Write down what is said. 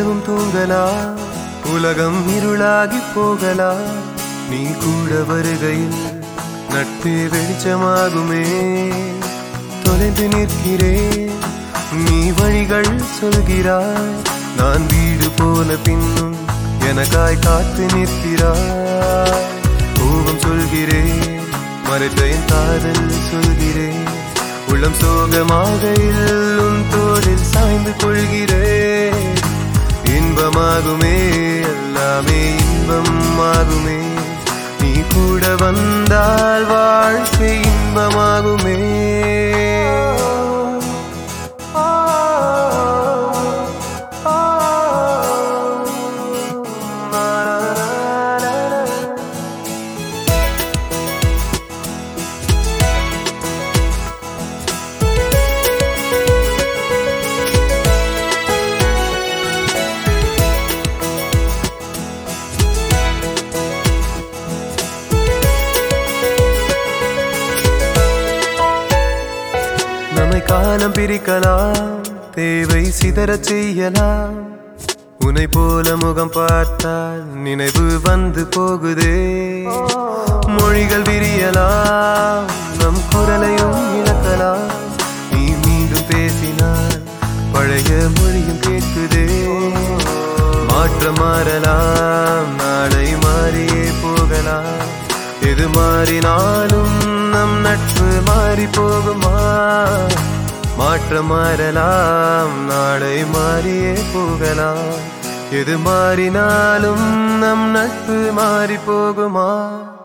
இரவும் தூங்கலாம் உலகம் இருளாகி போகலாம் நீ கூட வருகையில் நட்பே வெளிச்சமாகுமே தொலைந்து நிற்கிறேன் நீ வழிகள் சொல்கிறாய் நான் வீடு போன பின்னும் எனக்காய் காத்து நிற்கிறாய் கோபம் சொல்கிறேன் மறைத்த என் காதல் சொல்கிறேன் உள்ளம் சோகமாக உன் தோளில் சாய்ந்து கொள்கிறேன் இன்பமாகுமே எல்லாமே இன்பமாகுமே நீ கூட வந்தால் வாழ்க்கை இன்பமாகுமே நம்மை காலம் பிரிக்கலாம் தேவை சிதறச் செய்யலாம் உன்னை போல முகம் பார்த்தால் நினைவு வந்து போகுதே மொழிகள் விரியலாம் நம் குரலையும் இழக்கலாம் நீ மீண்டும் பேசினால் பழைய மொழியும் கேட்குதே மாற்றம் மாறலாம் நாளை மாறியே போகலாம் எது மாறினாலும் நம் நட்பு மாறி போகுமா மாற்றம் மாறலாம் நாளை மாறியே போகலாம் எது மாறினாலும் நம் நட்பு மாறி போகுமா